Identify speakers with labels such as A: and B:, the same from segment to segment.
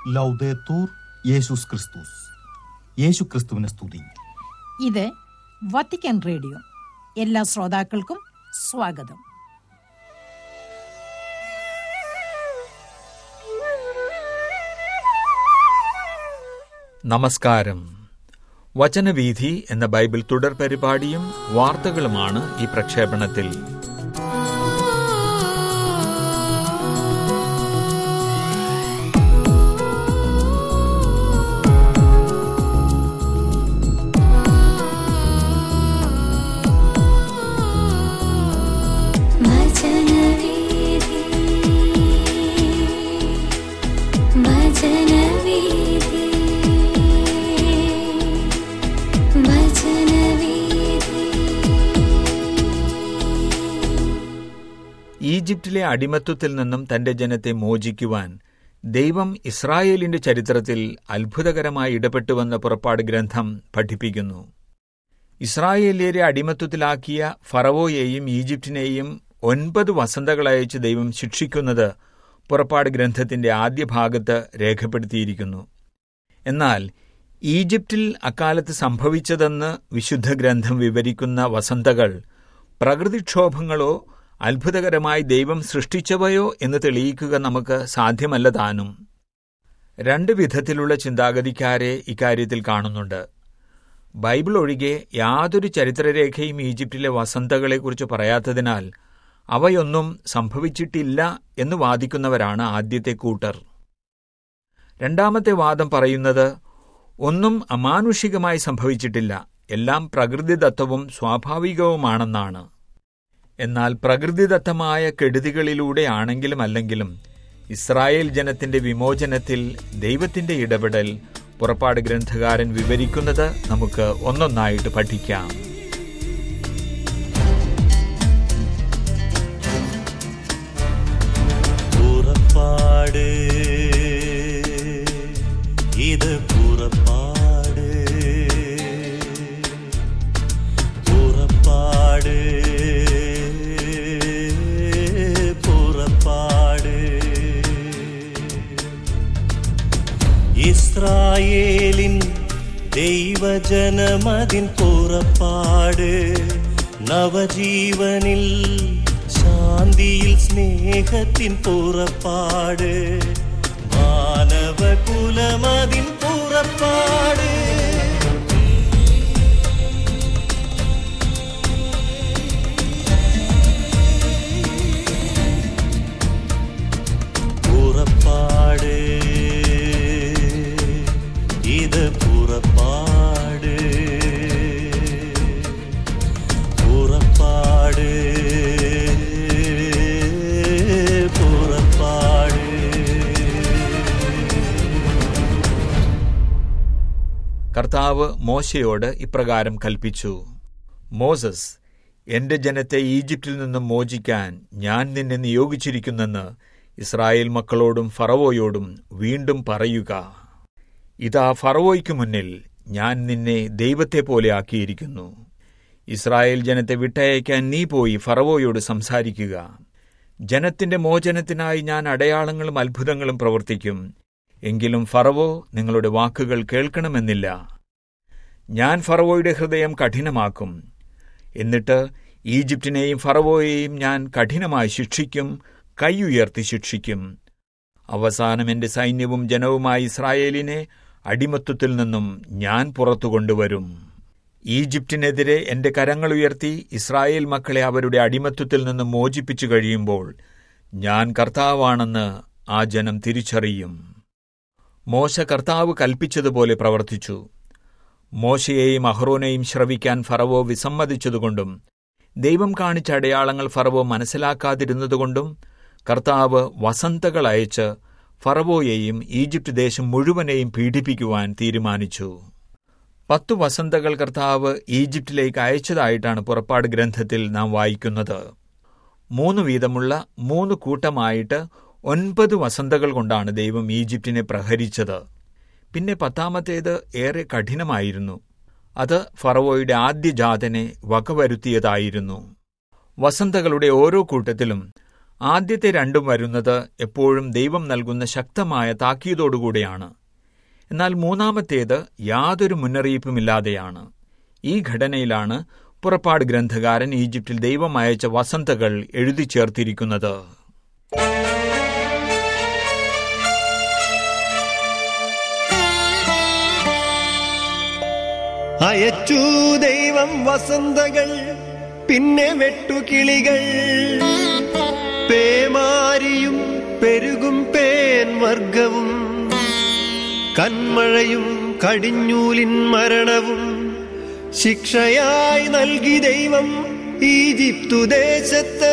A: ലൗദേത്തൂർ യേശുസ് ക്രിസ്തുസ് യേശു ക്രിസ്തുവിനെ സ്തുതി
B: ഇത് വത്തിക്കാൻ റേഡിയോ എല്ലാ ശ്രോതാക്കൾക്കും സ്വാഗതം
C: നമസ്കാരം വചനവീഥി എന്ന ബൈബിൾ തുടർ പരിപാടിയും വാർത്തകളുമാണ് ഈ പ്രക്ഷേപണത്തിൽ
D: വചനവീഥി വചനവീഥി വചനവീഥി
C: ഈജിപ്തിലെ അടിമത്വത്തിൽ നിന്നും തന്റെ ജനത്തെ മോചിക്കുവാൻ ദൈവം ഇസ്രായേലിന്റെ ചരിത്രത്തിൽ അത്ഭുതകരമായി ഇടപെട്ടുവെന്ന പുറപ്പാട് ഗ്രന്ഥം പഠിപ്പിക്കുന്നു ഇസ്രായേലിയരെ അടിമത്വത്തിലാക്കിയ ഫറവോയെയും ഈജിപ്തിനെയും ഒൻപത് വസന്തകളയച്ച് ദൈവം ശിക്ഷിക്കുന്നത് പുറപ്പാട് ഗ്രന്ഥത്തിന്റെ ആദ്യ ഭാഗത്ത് രേഖപ്പെടുത്തിയിരിക്കുന്നു എന്നാൽ ഈജിപ്തിൽ അക്കാലത്ത് സംഭവിച്ചതെന്ന് വിശുദ്ധ ഗ്രന്ഥം വിവരിക്കുന്ന വസന്തകൾ പ്രകൃതിക്ഷോഭങ്ങളോ അത്ഭുതകരമായി ദൈവം സൃഷ്ടിച്ചവയോ എന്ന് തെളിയിക്കുക നമുക്ക് സാധ്യമല്ല താനും രണ്ട് വിധത്തിലുള്ള ചിന്താഗതിക്കാരെ ഇക്കാര്യത്തിൽ കാണുന്നുണ്ട് ബൈബിൾ ഒഴികെ യാതൊരു ചരിത്രരേഖയും ഈജിപ്തിലെ വസന്തകളെക്കുറിച്ച് പറയാത്തതിനാൽ അവയൊന്നും സംഭവിച്ചിട്ടില്ല എന്ന് വാദിക്കുന്നവരാണ് ആദ്യത്തെ കൂട്ടർ രണ്ടാമത്തെ വാദം പറയുന്നത് ഒന്നും അമാനുഷികമായി സംഭവിച്ചിട്ടില്ല എല്ലാം പ്രകൃതിദത്തവും സ്വാഭാവികവുമാണെന്നാണ് എന്നാൽ പ്രകൃതിദത്തമായ കെടുതികളിലൂടെ ആണെങ്കിലും അല്ലെങ്കിലും ഇസ്രായേൽ ജനത്തിന്റെ വിമോചനത്തിൽ ദൈവത്തിന്റെ ഇടപെടൽ പുറപ്പാട് ഗ്രന്ഥകാരൻ വിവരിക്കുന്നത് നമുക്ക് ഒന്നൊന്നായിട്ട് പഠിക്കാം
E: പുറപ്പാട് ഇത് പുറപ്പാട് പുറപ്പാട് പുറപ്പാട് ഇസ്രായേലിൻ ദൈവജനമതിൻ പുറപ്പാട് നവജീവനിൽ ശാന്തിയിൽ സ്നേഹത്തിൻ പുറപ്പാട് മാനവകുലമതിൻ പുറപ്പാട് പുറപ്പാട് ഇത് പുറപ്പാട് പുറപ്പാട് പുറപ്പാട്
C: കർത്താവ് മോശയോട് ഇപ്രകാരം കൽപ്പിച്ചു മോസസ് എന്റെ ജനത്തെ ഈജിപ്തിൽ നിന്നും മോചിക്കാൻ ഞാൻ നിന്നെ നിയോഗിച്ചിരിക്കുന്നെന്ന് ഇസ്രായേൽ മക്കളോടും ഫറവോയോടും വീണ്ടും പറയുക ഇതാ ഫറവോയ്ക്ക് മുന്നിൽ ഞാൻ നിന്നെ ദൈവത്തെ പോലെ ആക്കിയിരിക്കുന്നു ഇസ്രായേൽ ജനത്തെ വിട്ടയക്കാൻ നീ പോയി ഫറവോയോട് സംസാരിക്കുക ജനത്തിന്റെ മോചനത്തിനായി ഞാൻ അടയാളങ്ങളും അത്ഭുതങ്ങളും പ്രവർത്തിക്കും എങ്കിലും ഫറവോ നിങ്ങളുടെ വാക്കുകൾ കേൾക്കണമെന്നില്ല ഞാൻ ഫറവോയുടെ ഹൃദയം കഠിനമാക്കും എന്നിട്ട് ഈജിപ്തിനെയും ഫറവോയെയും ഞാൻ കഠിനമായി ശിക്ഷിക്കും കൈയുയർത്തി ശിക്ഷിക്കും അവസാനം എന്റെ സൈന്യവും ജനവുമായി ഇസ്രായേലിനെ അടിമത്വത്തിൽ നിന്നും ഞാൻ പുറത്തു കൊണ്ടുവരും ഈജിപ്തിനെതിരെ എന്റെ കരങ്ങൾ ഉയർത്തി ഇസ്രായേൽ മക്കളെ അവരുടെ അടിമത്വത്തിൽ നിന്ന് മോചിപ്പിച്ചു കഴിയുമ്പോൾ ഞാൻ കർത്താവാണെന്ന് ആ ജനം തിരിച്ചറിയും മോശ കർത്താവ് കൽപ്പിച്ചതുപോലെ പ്രവർത്തിച്ചു മോശയെയും അഹ്റോനെയും ശ്രവിക്കാൻ ഫറവോ വിസമ്മതിച്ചതുകൊണ്ടും ദൈവം കാണിച്ച അടയാളങ്ങൾ ഫറവോ മനസ്സിലാക്കാതിരുന്നതുകൊണ്ടും കർത്താവ് വസന്തകൾ അയച്ച് ഫറവോയെയും ഈജിപ്ത് ദേശം മുഴുവനെയും പീഡിപ്പിക്കുവാൻ തീരുമാനിച്ചു പത്തു വസന്തകൾ കർത്താവ് ഈജിപ്തിലേക്ക് അയച്ചതായിട്ടാണ് പുറപ്പാട് ഗ്രന്ഥത്തിൽ നാം വായിക്കുന്നത് മൂന്ന് വീതമുള്ള മൂന്ന് കൂട്ടമായിട്ട് ഒൻപത് വസന്തകൾ കൊണ്ടാണ് ദൈവം ഈജിപ്തിനെ പ്രഹരിച്ചത് പിന്നെ പത്താമത്തേത് ഏറെ കഠിനമായിരുന്നു അത് ഫറവോയുടെ ആദ്യ ജാതനെ വകവരുത്തിയതായിരുന്നു വസന്തകളുടെ ഓരോ കൂട്ടത്തിലും ആദ്യത്തെ രണ്ടും വരുന്നത് എപ്പോഴും ദൈവം നൽകുന്ന ശക്തമായ താക്കീതോടുകൂടിയാണ് എന്നാൽ മൂന്നാമത്തേത് യാതൊരു മുന്നറിയിപ്പുമില്ലാതെയാണ് ഈ ഘടനയിലാണ് പുറപ്പാട് ഗ്രന്ഥകാരൻ ഈജിപ്തിൽ ദൈവം അയച്ച വസന്തകൾ എഴുതി ചേർത്തിരിക്കുന്നത്
F: അയച്ചു ദൈവം വസന്തകൾ പിന്നെ വെട്ടുകിളികൾ പേമാരിയും പെരുകും പേൻ വർഗവും കന്മഴയും കടിഞ്ഞൂലിൻ മരണവും ശിക്ഷയായി നൽകി ദൈവം ഈജിപ്തു ദേശത്ത്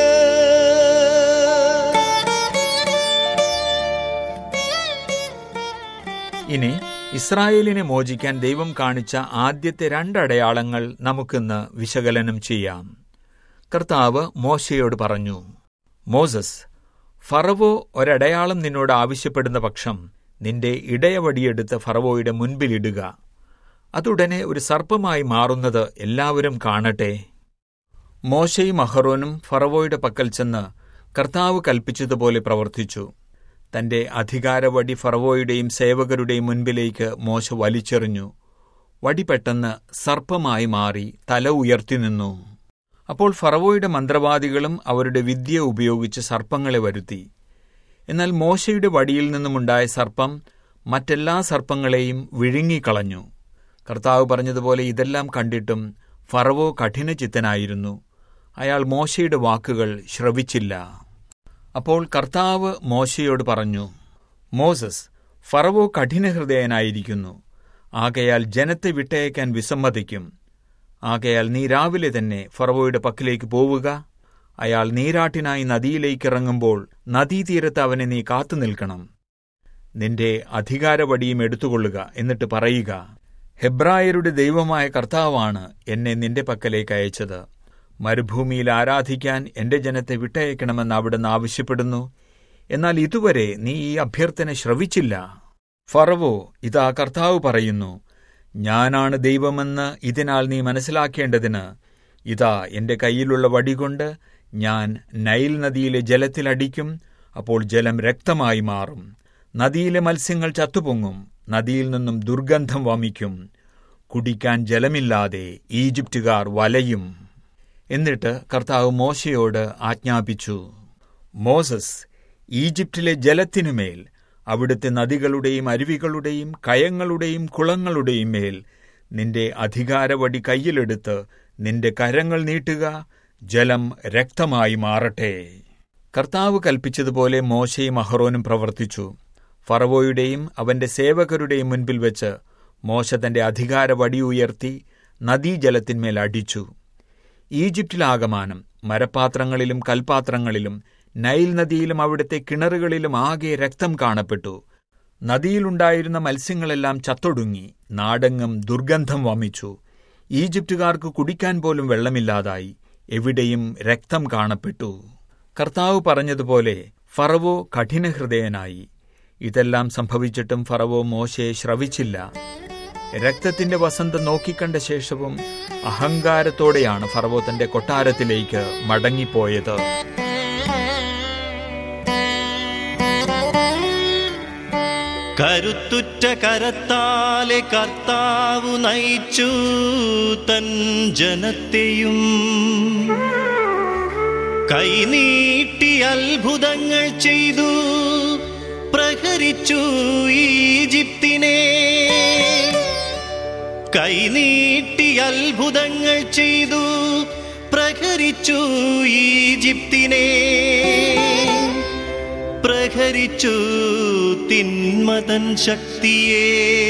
C: ഇനി ഇസ്രായേലിനെ മോചിക്കാൻ ദൈവം കാണിച്ച ആദ്യത്തെ രണ്ടടയാളങ്ങൾ നമുക്കിന്ന് വിശകലനം ചെയ്യാം കർത്താവ് മോശയോട് പറഞ്ഞു മോസസ് ഫറവോ ഒരടയാളം നിന്നോട് ആവശ്യപ്പെടുന്ന പക്ഷം നിന്റെ ഇടയവടിയെടുത്ത് ഫറവോയുടെ മുൻപിലിടുക അതുടനെ ഒരു സർപ്പമായി മാറുന്നത് എല്ലാവരും കാണട്ടെ മോശയും അഹറോനും ഫറവോയുടെ പക്കൽ ചെന്ന് കർത്താവ് കൽപ്പിച്ചതുപോലെ പ്രവർത്തിച്ചു തന്റെ അധികാരവടി ഫറവോയുടെയും സേവകരുടെയും മുൻപിലേക്ക് മോശ വലിച്ചെറിഞ്ഞു വടി പെട്ടെന്ന് സർപ്പമായി മാറി തല ഉയർത്തി നിന്നു അപ്പോൾ ഫറവോയുടെ മന്ത്രവാദികളും അവരുടെ വിദ്യ ഉപയോഗിച്ച് സർപ്പങ്ങളെ വരുത്തി എന്നാൽ മോശയുടെ വടിയിൽ നിന്നുമുണ്ടായ സർപ്പം മറ്റെല്ലാ സർപ്പങ്ങളെയും വിഴുങ്ങിക്കളഞ്ഞു കർത്താവ് പറഞ്ഞതുപോലെ ഇതെല്ലാം കണ്ടിട്ടും ഫറവോ കഠിനചിത്തനായിരുന്നു അയാൾ മോശയുടെ വാക്കുകൾ ശ്രവിച്ചില്ല അപ്പോൾ കർത്താവ് മോശയോട് പറഞ്ഞു മോസസ് ഫറവോ കഠിനഹൃദയനായിരിക്കുന്നു ആകയാൽ ജനത്തെ വിട്ടയക്കാൻ വിസമ്മതിക്കും ആകയാൽ നീ രാവിലെ തന്നെ ഫറവോയുടെ പക്കലേക്ക് പോവുക അയാൾ നീരാട്ടിനായി നദിയിലേക്ക് ഇറങ്ങുമ്പോൾ നദീതീരത്ത് അവനെ നീ കാത്തു നിൽക്കണം നിന്റെ അധികാരവടിയും എടുത്തുകൊള്ളുക എന്നിട്ട് പറയുക ഹെബ്രായരുടെ ദൈവമായ കർത്താവാണ് എന്നെ നിന്റെ പക്കലേക്ക് അയച്ചത് മരുഭൂമിയിൽ ആരാധിക്കാൻ എന്റെ ജനത്തെ വിട്ടയക്കണമെന്ന് അവിടുന്ന് ആവശ്യപ്പെടുന്നു എന്നാൽ ഇതുവരെ നീ ഈ അഭ്യർത്ഥന ശ്രവിച്ചില്ല ഫറവോ ഇതാ കർത്താവ് പറയുന്നു ഞാനാണ് ദൈവമെന്ന് ഇതിനാൽ നീ മനസ്സിലാക്കേണ്ടതിന് ഇതാ എന്റെ കയ്യിലുള്ള വടികൊണ്ട് ഞാൻ നൈൽ നദിയിലെ ജലത്തിലടിക്കും അപ്പോൾ ജലം രക്തമായി മാറും നദിയിലെ മത്സ്യങ്ങൾ ചത്തുപൊങ്ങും നദിയിൽ നിന്നും ദുർഗന്ധം വമിക്കും കുടിക്കാൻ ജലമില്ലാതെ ഈജിപ്തുകാർ വലയും എന്നിട്ട് കർത്താവ് മോശയോട് ആജ്ഞാപിച്ചു മോസസ് ഈജിപ്തിലെ ജലത്തിനുമേൽ അവിടുത്തെ നദികളുടെയും അരുവികളുടെയും കയങ്ങളുടെയും കുളങ്ങളുടെയും മേൽ നിന്റെ അധികാരവടി കയ്യിലെടുത്ത് നിന്റെ കരങ്ങൾ നീട്ടുക ജലം രക്തമായി മാറട്ടെ കർത്താവ് കൽപ്പിച്ചതുപോലെ മോശയും അഹറോനും പ്രവർത്തിച്ചു ഫറവോയുടെയും അവന്റെ സേവകരുടെയും മുൻപിൽ വെച്ച് മോശ തന്റെ അധികാരവടി ഉയർത്തി നദീജലത്തിന്മേൽ അടിച്ചു ഈജിപ്തിലാകമാനം മരപാത്രങ്ങളിലും കൽപാത്രങ്ങളിലും നൈൽ നദിയിലും അവിടുത്തെ കിണറുകളിലും ആകെ രക്തം കാണപ്പെട്ടു നദിയിലുണ്ടായിരുന്ന മത്സ്യങ്ങളെല്ലാം ചത്തൊടുങ്ങി നാടെങ്ങും ദുർഗന്ധം വമിച്ചു ഈജിപ്തുകാർക്ക് കുടിക്കാൻ പോലും വെള്ളമില്ലാതായി എവിടെയും രക്തം കാണപ്പെട്ടു കർത്താവ് പറഞ്ഞതുപോലെ ഫറവോ കഠിനഹൃദയനായി ഇതെല്ലാം സംഭവിച്ചിട്ടും ഫറവോ മോശയെ ശ്രവിച്ചില്ല രക്തത്തിന്റെ വസന്തം നോക്കിക്കണ്ട ശേഷവും അഹങ്കാരത്തോടെയാണ് ഫറവോ തന്റെ കൊട്ടാരത്തിലേക്ക് മടങ്ങിപ്പോയത്
E: കരുത്തുറ്റ കരത്താലെ കർത്താവു നയിച്ചു തൻ ജനത്തെയും കൈനീട്ടി അത്ഭുതങ്ങൾ ചെയ്തു പ്രഹരിച്ചു ഈജിപ്തിനെ കൈനീട്ടി അത്ഭുതങ്ങൾ ചെയ്തു പ്രഹരിച്ചു ഈജിപ്തിനെ പ്രഹരിച്ചു തിന്മതൻ ശക്തിയേ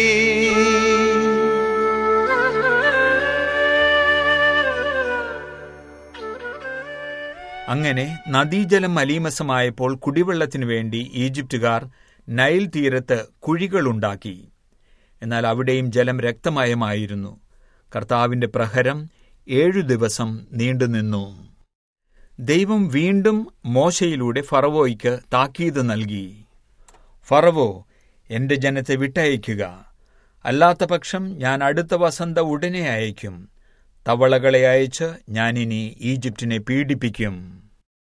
C: അങ്ങനെ നദീജലം മലീമസമായപ്പോൾ കുടിവെള്ളത്തിനു വേണ്ടി ഈജിപ്തുകാർ നൈൽ തീരത്ത് കുഴികളുണ്ടാക്കി എന്നാൽ അവിടെയും ജലം രക്തമയമായിരുന്നു കർത്താവിന്റെ പ്രഹരം ഏഴു ദിവസം നീണ്ടുനിന്നു ദൈവം വീണ്ടും മോശയിലൂടെ ഫറവോയ്ക്ക് താക്കീത് നൽകി ഫറവോ എന്റെ ജനത്തെ വിട്ടയക്കുക അല്ലാത്ത പക്ഷം ഞാൻ അടുത്ത വസന്ത ഉടനെ അയക്കും തവളകളെ അയച്ച് ഞാനിനി ഈജിപ്തിനെ പീഡിപ്പിക്കും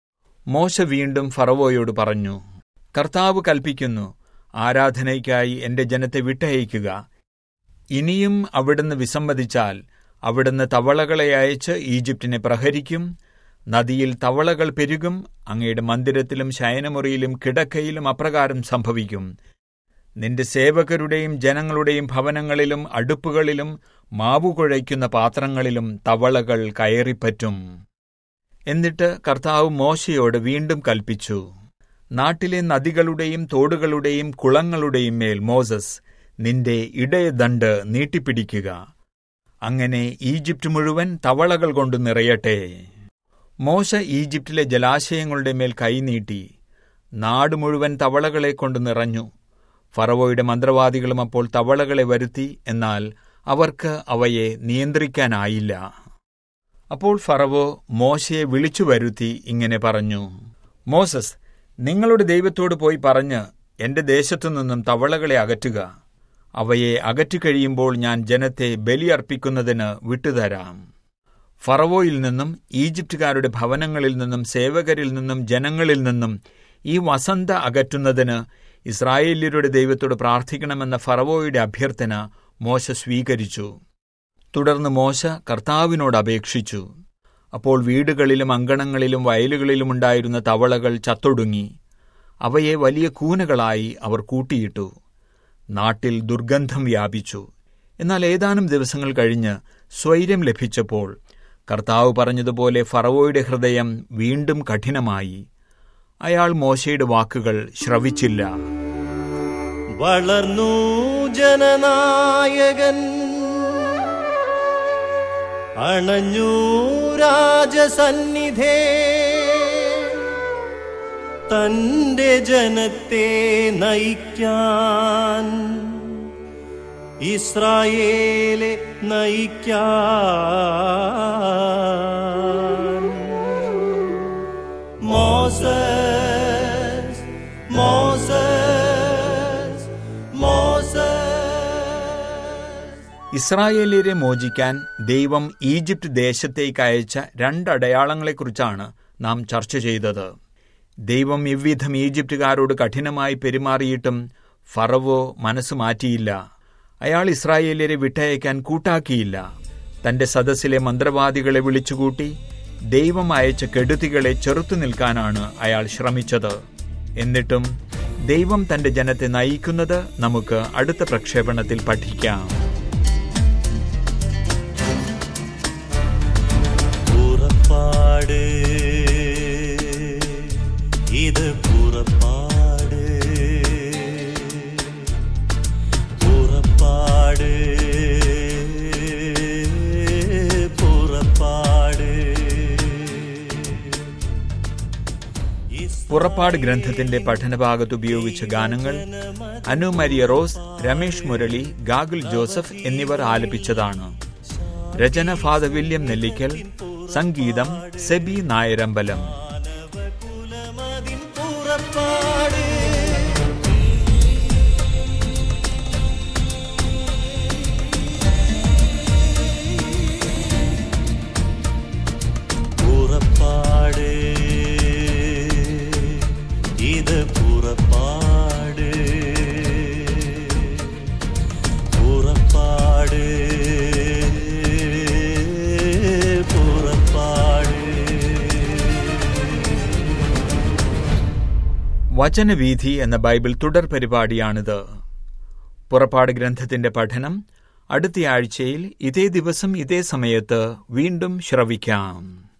C: മോശ വീണ്ടും ഫറവോയോട് പറഞ്ഞു കർത്താവ് കൽപ്പിക്കുന്നു ആരാധനയ്ക്കായി എന്റെ ജനത്തെ വിട്ടയക്കുക ഇനിയും അവിടുന്ന് വിസമ്മതിച്ചാൽ അവിടുന്ന് തവളകളെ അയച്ച് ഈജിപ്തിനെ പ്രഹരിക്കും നദിയിൽ തവളകൾ പെരുകും അങ്ങയുടെ മന്ദിരത്തിലും ശയനമുറിയിലും കിടക്കയിലും അപ്രകാരം സംഭവിക്കും നിന്റെ സേവകരുടെയും ജനങ്ങളുടെയും ഭവനങ്ങളിലും അടുപ്പുകളിലും മാവു കുഴയ്ക്കുന്ന പാത്രങ്ങളിലും തവളകൾ കയറിപ്പറ്റും എന്നിട്ട് കർത്താവ് മോശയോട് വീണ്ടും കൽപ്പിച്ചു നാട്ടിലെ നദികളുടെയും തോടുകളുടെയും കുളങ്ങളുടെയും മേൽ മോസസ് നിന്റെ ഇടയദണ്ട് നീട്ടിപ്പിടിക്കുക അങ്ങനെ ഈജിപ്റ്റ് മുഴുവൻ തവളകൾ കൊണ്ട് നിറയട്ടെ മോശ ഈജിപ്തിലെ ജലാശയങ്ങളുടെ മേൽ കൈനീട്ടി നാട് മുഴുവൻ തവളകളെ കൊണ്ട് നിറഞ്ഞു ഫറവോയുടെ മന്ത്രവാദികളും അപ്പോൾ തവളകളെ വരുത്തി എന്നാൽ അവർക്ക് അവയെ നിയന്ത്രിക്കാനായില്ല അപ്പോൾ ഫറവോ മോശയെ വിളിച്ചു വരുത്തി ഇങ്ങനെ പറഞ്ഞു മോസസ് നിങ്ങളുടെ ദൈവത്തോട് പോയി പറഞ്ഞ് എന്റെ ദേശത്തു നിന്നും തവളകളെ അകറ്റുക അവയെ അകറ്റിക്കഴിയുമ്പോൾ ഞാൻ ജനത്തെ ബലിയർപ്പിക്കുന്നതിന് വിട്ടുതരാം ഫറവോയിൽ നിന്നും ഈജിപ്തുകാരുടെ ഭവനങ്ങളിൽ നിന്നും സേവകരിൽ നിന്നും ജനങ്ങളിൽ നിന്നും ഈ വസന്ത അകറ്റുന്നതിന് ഇസ്രായേല്യരുടെ ദൈവത്തോട് പ്രാർത്ഥിക്കണമെന്ന ഫറവോയുടെ അഭ്യർത്ഥന മോശ സ്വീകരിച്ചു തുടർന്ന് മോശ കർത്താവിനോട് അപേക്ഷിച്ചു അപ്പോൾ വീടുകളിലും അങ്കണങ്ങളിലും വയലുകളിലും ഉണ്ടായിരുന്ന തവളകൾ ചത്തൊടുങ്ങി അവയെ വലിയ കൂനകളായി അവർ കൂട്ടിയിട്ടു നാട്ടിൽ ദുർഗന്ധം വ്യാപിച്ചു എന്നാൽ ഏതാനും ദിവസങ്ങൾ കഴിഞ്ഞ് സ്വൈര്യം ലഭിച്ചപ്പോൾ കർത്താവ് പറഞ്ഞതുപോലെ ഫറവോയുടെ ഹൃദയം വീണ്ടും കഠിനമായി അയാൾ മോശയുടെ വാക്കുകൾ ശ്രവിച്ചില്ല
E: വളർന്നു ജനനായകൻ അണഞ്ഞു രാജസന്നിധേ തന്റെ ജനത്തെ നയിക്കാൻ ഇസ്രായേലെ നയിക്കാൻ മോസസ് മോസസ് മോസസ്
C: ഇസ്രായേലിയരെ മോചിക്കാൻ ദൈവം ഈജിപ്ത് ദേശത്തേക്ക് അയച്ച രണ്ടടയാളങ്ങളെക്കുറിച്ചാണ് നാം ചർച്ച ചെയ്തത് ദൈവം ഇவ்விധം ഈജിപ്തുകാരോട് കഠിനമായി പെരുമാറിയിട്ടും ഫറവോ മനസ്സ് മാറ്റിയില്ല അയാൾ ഇസ്രായേലിയരെ വിട്ടയക്കാൻ കൂട്ടാക്കിയില്ല തന്റെ സദസ്സിലെ മന്ത്രവാദികളെ വിളിച്ചുകൂട്ടി ദൈവം അയച്ച കെടുതികളെ ചെറുത്തു നിൽക്കാനാണ് അയാൾ ശ്രമിച്ചത് എന്നിട്ടും ദൈവം തന്റെ ജനത്തെ നയിക്കുന്നത് നമുക്ക് അടുത്ത പ്രക്ഷേപണത്തിൽ പഠിക്കാം
E: പുറപ്പാട് ഇത് പുറപ്പാട് പുറപ്പാട് പുറപ്പാട്
C: പുറപ്പാട് ഗ്രന്ഥത്തിന്റെ പഠനഭാഗത്ത് ഉപയോഗിച്ച ഗാനങ്ങൾ Anu Maria Rose Ramesh Murali Gagul Joseph എന്നിവർ ആലപിച്ചതാണ് രചന ഫാദർ വില്യം നെല്ലിക്കൽ സംഗീതം സെബി നായരമ്പലം
E: കുലമതിൻ പുറപ്പാട് പുറപ്പാട് ഇത് പുറപ്പാട് പുറപ്പാട് പുറപ്പാട്
C: വചനവീഥി എന്ന ബൈബിൾ തുടർ പരിപാടിയാണിത് പുറപ്പാട് ഗ്രന്ഥത്തിന്റെ പഠനം അടുത്തയാഴ്ചയിൽ ഇതേ ദിവസം ഇതേ സമയത്ത് വീണ്ടും ശ്രവിക്കാം